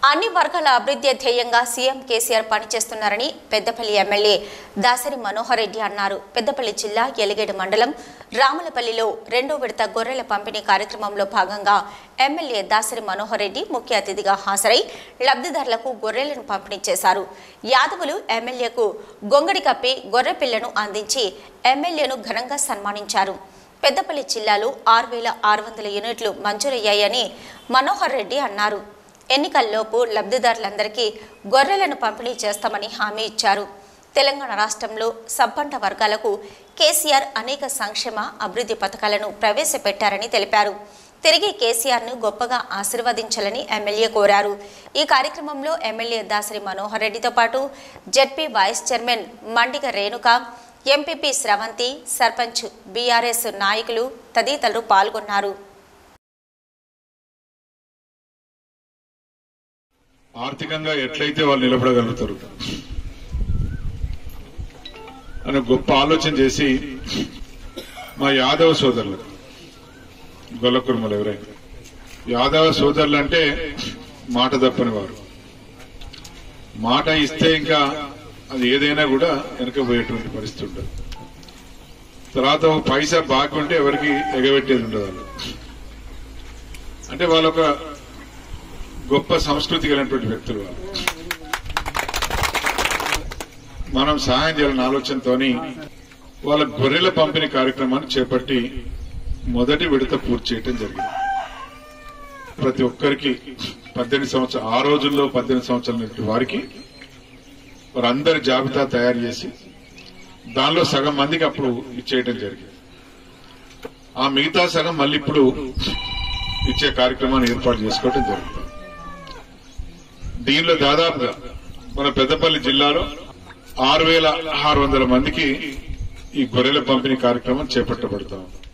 అన్ని వర్గాల అభివృద్ధి ధ్యేయంగా సీఎం కేసీఆర్ పనిచేస్తున్నారని పెద్దపల్లి ఎమ్మెల్యే దాసరి మనోహర్ రెడ్డి అన్నారు పెద్దపల్లి జిల్లా ఎలిగేడు మండలం రాములపల్లిలో రెండో విడత గొర్రెల పంపిణీ కార్యక్రమంలో భాగంగా ఎమ్మెల్యే దాసరి మనోహర్ రెడ్డి ముఖ్య అతిథిగా హాజరై లబ్ధిదారులకు గొర్రెలను పంపిణీ చేశారు యాదవులు ఎమ్మెల్యేకు గొంగడి కప్పి గొర్రె పిల్లను అందించి ఎమ్మెల్యేను ఘనంగా సన్మానించారు పెద్దపల్లి జిల్లాలో ఆరు వేల ఆరు వందల యూనిట్లు మంజూరయ్యాయని మనోహర్ రెడ్డి అన్నారు ఎన్నికల్లోపు లబ్ధిదారులందరికీ గొర్రెలను పంపిణీ చేస్తామని హామీ ఇచ్చారు తెలంగాణ రాష్ట్రంలో సబ్బండ వర్గాలకు కేసీఆర్ అనేక సంక్షేమ అభివృద్ధి పథకాలను ప్రవేశపెట్టారని తెలిపారు తిరిగి కేసీఆర్ను గొప్పగా ఆశీర్వదించాలని ఎమ్మెల్యే కోరారు ఈ కార్యక్రమంలో ఎమ్మెల్యే దాసరి మనోహర్ రెడ్డితో పాటు ZP vice chairman Mandiga Renuka MPP Sravanthi sarpanch BRS నాయకులు తదితరులు పాల్గొన్నారు ఆర్థికంగా ఎట్లయితే వాళ్ళు నిలబడగలుగుతారు అని గొప్ప ఆలోచన చేసి మా యాదవ సోదరులు గొల్లకుర్మలు ఎవరైనా యాదవ సోదరులు అంటే మాట తప్పని వారు మాట ఇస్తే ఇంకా అది ఏదైనా కూడా వెనకపోయేటువంటి పరిస్థితి ఉండదు తర్వాత ఒక పైసా బాగుంటే ఎవరికి ఎగబెట్టేది ఉండదు వాళ్ళు అంటే వాళ్ళొక గొప్ప సంస్కృతి కలిగినటువంటి వ్యక్తులు వాళ్ళు మనం సహాయం చేయాలన్న ఆలోచనతోని వాళ్ళ గొర్రెల పంపిణీ కార్యక్రమాన్ని చేపట్టి మొదటి విడత పూర్తి చేయటం జరిగింది ప్రతి ఒక్కరికి పద్దెనిమిది సంవత్సరాలు ఆ రోజుల్లో పద్దెనిమిది సంవత్సరాల నుండి వారికి వారందరి జాబితా తయారు చేసి దానిలో సగం మందికి అప్పుడు ఇచ్చేయటం జరిగింది ఆ మిగతా సగం మళ్ళీ ఇప్పుడు ఇచ్చే కార్యక్రమాన్ని ఏర్పాటు చేసుకోవటం జరుగుతుంది దీనిలో దాదాపుగా మన పెద్దపల్లి జిల్లాలో ఆరు వేల ఆరు వందల మందికి ఈ గొర్రెల పంపిణీ కార్యక్రమం చేపట్టబడతా ఉంది